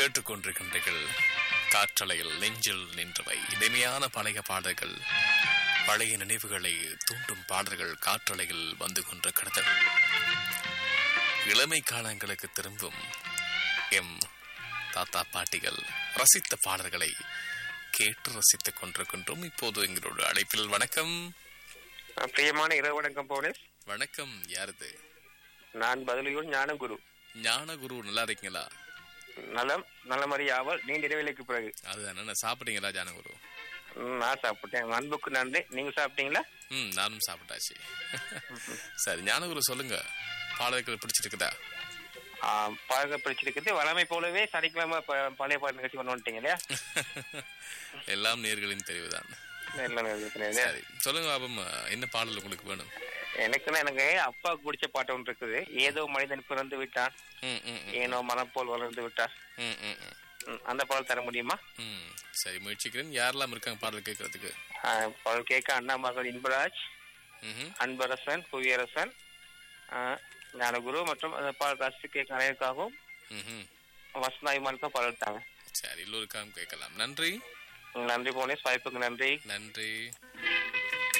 கேட்டுக்கொண்டிருக்கின்றீர்கள் காற்றலையில் நெஞ்சில் நின்றவை இனிமையான பழைய பாடல்கள் பழைய நினைவுகளை தூண்டும் பாடல்கள் காற்றலையில் வந்து கொண்டிருக்கிறது இளமை காலங்களுக்கு திரும்பும் எம் தாத்தா பாட்டிகள் ரசித்த பாடல்களை கேட்டு ரசித்துக் கொண்டிருக்கின்றோம் இப்போது எங்களோட அழைப்பில் வணக்கம் பிரியமான இரவு வணக்கம் போனேஸ் வணக்கம் யாரது நான் பதிலையூர் ஞானகுரு ஞானகுரு நல்லா இருக்கீங்களா நலம் நலமறி ஆவல் நீண்ட இடைவெளிக்கு பிறகு அதுதான் என்ன சாப்பிட்டீங்களா ஞானகுரு ம், நான் சாப்பிட்டேன் அன்புக்கு நன்றி நீங்க சாப்பிட்டீங்களா ம் நானும் சாப்பிட்டாச்சு சரி ஞானகுரு சொல்லுங்க பாடல்கள் பிடிச்சிருக்குதா ஆ, பாருங்க பிடிச்சிருக்குது வளமை போலவே சனிக்கிழமை ப- பழைய பாட்டு நிகழ்ச்சி கொண்டு வந்துட்டீங்க இல்லையா எல்லாம் நேர்களின் தெரிவுதான் எல்லாம் இருக்குது. சரி சொல்லுங்க பாபம் என்ன பாடல் உங்களுக்கு வேணும் எனக்குன்னா எனக்கு அப்பாவுக்கு பிடிச்ச பாட்டு ஒன்று இருக்குது ஏதோ மனிதன் பிறந்து விட்டான் ம், ம், ம், ஏனோ மனம் போல் வளர்ந்து விட்டான் ம், ம், ம். ம், அந்த பாடல் தர முடியுமா ம் சரி முயற்சிக்கிறேன் யாரெல்லாம் இருக்காங்க பாடல் கேட்கறதுக்கு ஆ, பாடல் கேட்க அண்ணா மகள் இன்பராஜ் ம்ஹும். அன்பரசன் புவியரசன் ஆ, ஞானகுரு மற்றும் அந்த பாடல் ரசித்து கேட்க அனைவருக்காகவும் ம்ஹும். வசந்தாய்மானுக்கும் பாடல் தாங்க சரி எல்லோருக்காகவும் கேட்கலாம் நன்றி நன்றி போனேஸ் வாய்ப்புக்கு நன்றி நன்றி